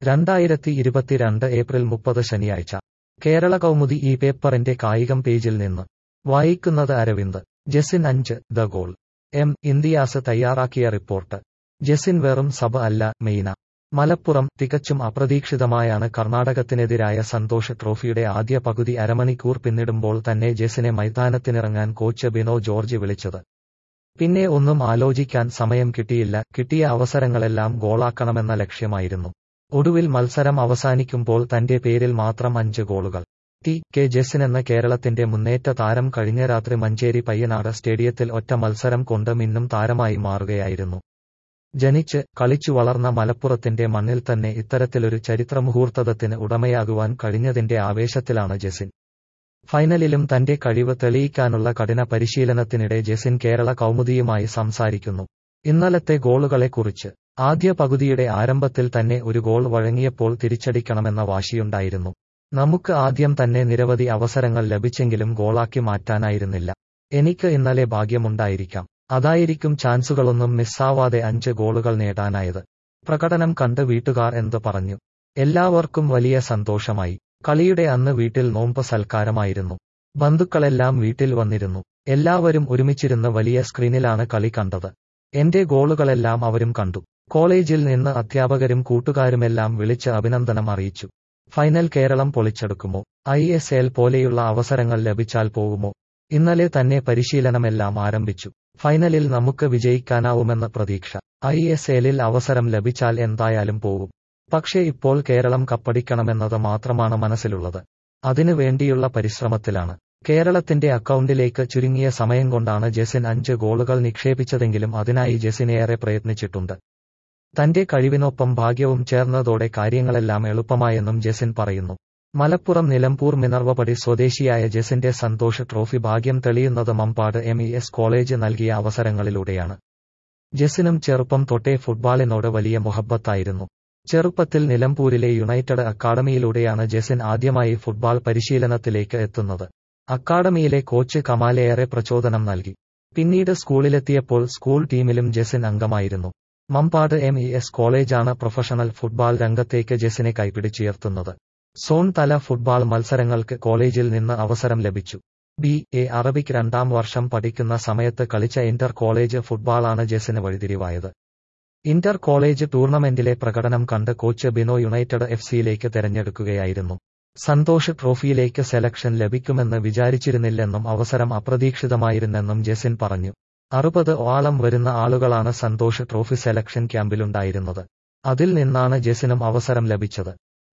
രണ്ടായിരത്തി ഇരുപത്തിരണ്ട് ഏപ്രിൽ മുപ്പത് ശനിയാഴ്ച കേരള കൗമുദി ഈ പേപ്പറിന്റെ കായികം പേജിൽ നിന്ന് വായിക്കുന്നത് അരവിന്ദ് ജെസിൻ അഞ്ച് ദ ഗോൾ എം ഇന്ത്യാസ് തയ്യാറാക്കിയ റിപ്പോർട്ട് ജെസിൻ വെറും സഭ അല്ല മെയ്ന മലപ്പുറം തികച്ചും അപ്രതീക്ഷിതമായാണ് കർണാടകത്തിനെതിരായ സന്തോഷ് ട്രോഫിയുടെ ആദ്യ പകുതി അരമണിക്കൂർ പിന്നിടുമ്പോൾ തന്നെ ജെസിനെ മൈതാനത്തിനിറങ്ങാൻ കോച്ച് ബിനോ ജോർജ് വിളിച്ചത് പിന്നെ ഒന്നും ആലോചിക്കാൻ സമയം കിട്ടിയില്ല കിട്ടിയ അവസരങ്ങളെല്ലാം ഗോളാക്കണമെന്ന ലക്ഷ്യമായിരുന്നു ഒടുവിൽ മത്സരം അവസാനിക്കുമ്പോൾ തന്റെ പേരിൽ മാത്രം അഞ്ച് ഗോളുകൾ ടി കെ ജെസിനെന്ന കേരളത്തിന്റെ മുന്നേറ്റ താരം കഴിഞ്ഞ രാത്രി മഞ്ചേരി പയ്യനാട് സ്റ്റേഡിയത്തിൽ ഒറ്റ മത്സരം കൊണ്ട് മിന്നും താരമായി മാറുകയായിരുന്നു ജനിച്ച് കളിച്ചു വളർന്ന മലപ്പുറത്തിന്റെ മണ്ണിൽ തന്നെ ഇത്തരത്തിലൊരു ചരിത്രമുഹൂർത്തത്തിന് ഉടമയാകുവാൻ കഴിഞ്ഞതിന്റെ ആവേശത്തിലാണ് ജെസിൻ ഫൈനലിലും തന്റെ കഴിവ് തെളിയിക്കാനുള്ള കഠിന പരിശീലനത്തിനിടെ ജെസിൻ കേരള കൗമുദിയുമായി സംസാരിക്കുന്നു ഇന്നലത്തെ ഗോളുകളെക്കുറിച്ച് ആദ്യ പകുതിയുടെ ആരംഭത്തിൽ തന്നെ ഒരു ഗോൾ വഴങ്ങിയപ്പോൾ തിരിച്ചടിക്കണമെന്ന വാശിയുണ്ടായിരുന്നു നമുക്ക് ആദ്യം തന്നെ നിരവധി അവസരങ്ങൾ ലഭിച്ചെങ്കിലും ഗോളാക്കി മാറ്റാനായിരുന്നില്ല എനിക്ക് ഇന്നലെ ഭാഗ്യമുണ്ടായിരിക്കാം അതായിരിക്കും ചാൻസുകളൊന്നും മിസ്സാവാതെ അഞ്ച് ഗോളുകൾ നേടാനായത് പ്രകടനം കണ്ട് വീട്ടുകാർ എന്ത് പറഞ്ഞു എല്ലാവർക്കും വലിയ സന്തോഷമായി കളിയുടെ അന്ന് വീട്ടിൽ നോമ്പ് സൽക്കാരമായിരുന്നു ബന്ധുക്കളെല്ലാം വീട്ടിൽ വന്നിരുന്നു എല്ലാവരും ഒരുമിച്ചിരുന്ന് വലിയ സ്ക്രീനിലാണ് കളി കണ്ടത് എന്റെ ഗോളുകളെല്ലാം അവരും കണ്ടു കോളേജിൽ നിന്ന് അധ്യാപകരും കൂട്ടുകാരുമെല്ലാം വിളിച്ച് അഭിനന്ദനം അറിയിച്ചു ഫൈനൽ കേരളം പൊളിച്ചെടുക്കുമോ ഐ എസ് എൽ പോലെയുള്ള അവസരങ്ങൾ ലഭിച്ചാൽ പോകുമോ ഇന്നലെ തന്നെ പരിശീലനമെല്ലാം ആരംഭിച്ചു ഫൈനലിൽ നമുക്ക് വിജയിക്കാനാവുമെന്ന പ്രതീക്ഷ ഐ എസ് എല്ലിൽ അവസരം ലഭിച്ചാൽ എന്തായാലും പോകും പക്ഷേ ഇപ്പോൾ കേരളം കപ്പടിക്കണമെന്നത് മാത്രമാണ് മനസ്സിലുള്ളത് അതിനു വേണ്ടിയുള്ള പരിശ്രമത്തിലാണ് കേരളത്തിന്റെ അക്കൗണ്ടിലേക്ക് ചുരുങ്ങിയ സമയം കൊണ്ടാണ് ജെസിൻ അഞ്ച് ഗോളുകൾ നിക്ഷേപിച്ചതെങ്കിലും അതിനായി ജെസിനേറെ പ്രയത്നിച്ചിട്ടുണ്ട് തന്റെ കഴിവിനൊപ്പം ഭാഗ്യവും ചേർന്നതോടെ കാര്യങ്ങളെല്ലാം എളുപ്പമായെന്നും ജെസിൻ പറയുന്നു മലപ്പുറം നിലമ്പൂർ മിനർവപടി സ്വദേശിയായ ജെസിന്റെ സന്തോഷ് ട്രോഫി ഭാഗ്യം തെളിയുന്നത് Mampad M E S college നൽകിയ അവസരങ്ങളിലൂടെയാണ് ജെസിനും ചെറുപ്പം തൊട്ടേ ഫുട്ബോളിനോട് വലിയ മുഹബത്തായിരുന്നു ചെറുപ്പത്തിൽ നിലമ്പൂരിലെ യുണൈറ്റഡ് അക്കാഡമിയിലൂടെയാണ് ജെസിൻ ആദ്യമായി ഫുട്ബോൾ പരിശീലനത്തിലേക്ക് എത്തുന്നത് അക്കാഡമിയിലെ കോച്ച് കമാലേറെ പ്രചോദനം നൽകി പിന്നീട് സ്കൂളിലെത്തിയപ്പോൾ സ്കൂൾ ടീമിലും ജെസിൻ അംഗമായിരുന്നു മമ്പാട് എം ഇ എസ് കോളേജാണ് പ്രൊഫഷണൽ ഫുട്ബോൾ രംഗത്തേക്ക് ജെസിനെ കൈപിടിച്ചുയർത്തുന്നത് സോൺ തല ഫുട്ബോൾ മത്സരങ്ങൾക്ക് കോളേജിൽ നിന്ന് അവസരം ലഭിച്ചു ബി എ അറബിക് രണ്ടാം വർഷം പഠിക്കുന്ന സമയത്ത് കളിച്ച ഇന്റർ കോളേജ് ഫുട്ബോളാണ് ജെസിന് വഴിതിരിവായത് ഇന്റർ കോളേജ് ടൂർണമെന്റിലെ പ്രകടനം കണ്ട് കോച്ച് ബിനോ യുണൈറ്റഡ് എഫ് സിയിലേക്ക് തെരഞ്ഞെടുക്കുകയായിരുന്നു സന്തോഷ് ട്രോഫിയിലേക്ക് സെലക്ഷൻ ലഭിക്കുമെന്ന് വിചാരിച്ചിരുന്നില്ലെന്നും അവസരം അപ്രതീക്ഷിതമായിരുന്നെന്നും ജെസിൻ പറഞ്ഞു അറുപത് ഓളം വരുന്ന ആളുകളാണ് സന്തോഷ് ട്രോഫി സെലക്ഷൻ ക്യാമ്പിലുണ്ടായിരുന്നത് അതിൽ നിന്നാണ് ജെസിനും അവസരം ലഭിച്ചത്